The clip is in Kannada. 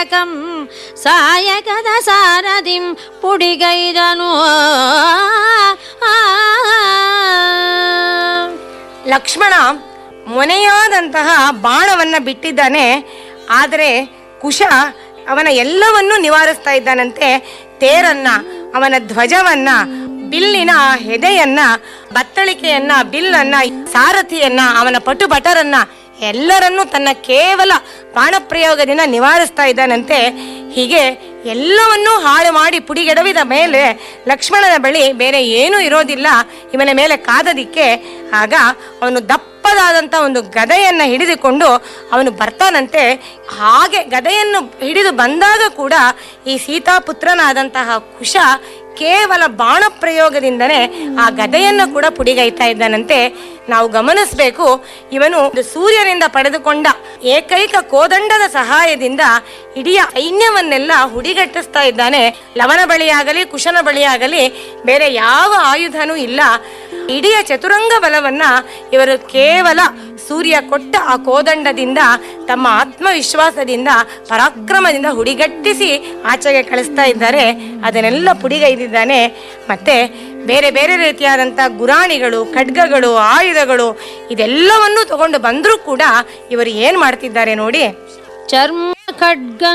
ಕಂ ಸಾಯಕದ ಸಾರದಿಂ ಪುಡಿಗೈದನು ಲಕ್ಷ್ಮಣ ಮೊನೆಯಾದಂತಹ ಬಾಣವನ್ನ ಬಿಟ್ಟಿದ್ದಾನೆ ಆದರೆ ಕುಶ ಅವನ ಎಲ್ಲವನ್ನೂ ನಿವಾರಿಸ್ತಾ ಇದ್ದಾನಂತೆ ತೇರನ್ನ ಅವನ ಧ್ವಜವನ್ನ ಬಿಲ್ಲಿನ ಹೆದೆಯನ್ನ ಬತ್ತಳಿಕೆಯನ್ನ ಬಿಲ್ಲನ್ನ ಸಾರಥಿಯನ್ನ ಅವನ ಪಟು ಭಟರನ್ನ ಎಲ್ಲರನ್ನೂ ತನ್ನ ಕೇವಲ ಬಾಣಪ್ರಯೋಗದಿಂದ ನಿವಾರಿಸ್ತಾ ಇದ್ದಾನಂತೆ ಹೀಗೆ ಎಲ್ಲವನ್ನೂ ಹಾಳು ಮಾಡಿ ಪುಡಿಗೆಡವಿದ ಮೇಲೆ ಲಕ್ಷ್ಮಣನ ಬಳಿ ಬೇರೆ ಏನೂ ಇರೋದಿಲ್ಲ ಇವನ ಮೇಲೆ ಕಾದದಿಕ್ಕೆ ಆಗ ಅವನು ದಪ್ಪದಾದಂಥ ಒಂದು ಗದೆಯನ್ನ ಹಿಡಿದುಕೊಂಡು ಅವನು ಬರ್ತಾನಂತೆ ಹಾಗೆ ಗದೆಯನ್ನು ಹಿಡಿದು ಬಂದಾಗ ಕೂಡ ಈ ಸೀತಾಪುತ್ರನಾದಂತಹ ಕುಶ ಕೇವಲ ಬಾಣ ಪ್ರಯೋಗದಿಂದನೇ ಆ ಗದೆಯನ್ನು ಕೂಡ ಪುಡಿಗೈತಾ ಇದ್ದಾನಂತೆ ನಾವು ಗಮನಿಸಬೇಕು ಇವನು ಒಂದು ಸೂರ್ಯನಿಂದ ಪಡೆದುಕೊಂಡ ಏಕೈಕ ಕೋದಂಡದ ಸಹಾಯದಿಂದ ಇಡೀ ಸೈನ್ಯವನ್ನೆಲ್ಲ ಹುಡಿಗಟ್ಟಿಸ್ತಾ ಇದ್ದಾನೆ ಲವನ ಬಳಿಯಾಗಲಿ ಕುಶನ ಬಳಿಯಾಗಲಿ ಬೇರೆ ಯಾವ ಆಯುಧನೂ ಇಲ್ಲ ಇಡೀ ಚತುರಂಗ ಬಲವನ್ನ ಇವರು ಕೇವಲ ಸೂರ್ಯ ಕೊಟ್ಟ ಆ ಕೋದಂಡದಿಂದ ತಮ್ಮ ಆತ್ಮವಿಶ್ವಾಸದಿಂದ ಪರಾಕ್ರಮದಿಂದ ಹುಡಿಗಟ್ಟಿಸಿ ಆಚೆಗೆ ಕಳಿಸ್ತಾ ಇದ್ದಾರೆ ಅದನ್ನೆಲ್ಲ ಪುಡಿಗೈದಿದ್ದಾನೆ ಮತ್ತೆ ಬೇರೆ ಬೇರೆ ರೀತಿಯಾದಂಥ ಗುರಾಣಿಗಳು ಖಡ್ಗಗಳು ಆಯುಧಗಳು ಇದೆಲ್ಲವನ್ನೂ ತಗೊಂಡು ಬಂದರೂ ಕೂಡ ಇವರು ಏನ್ ಮಾಡ್ತಿದ್ದಾರೆ ನೋಡಿ ಚರ್ಮ ಖಡ್ಗ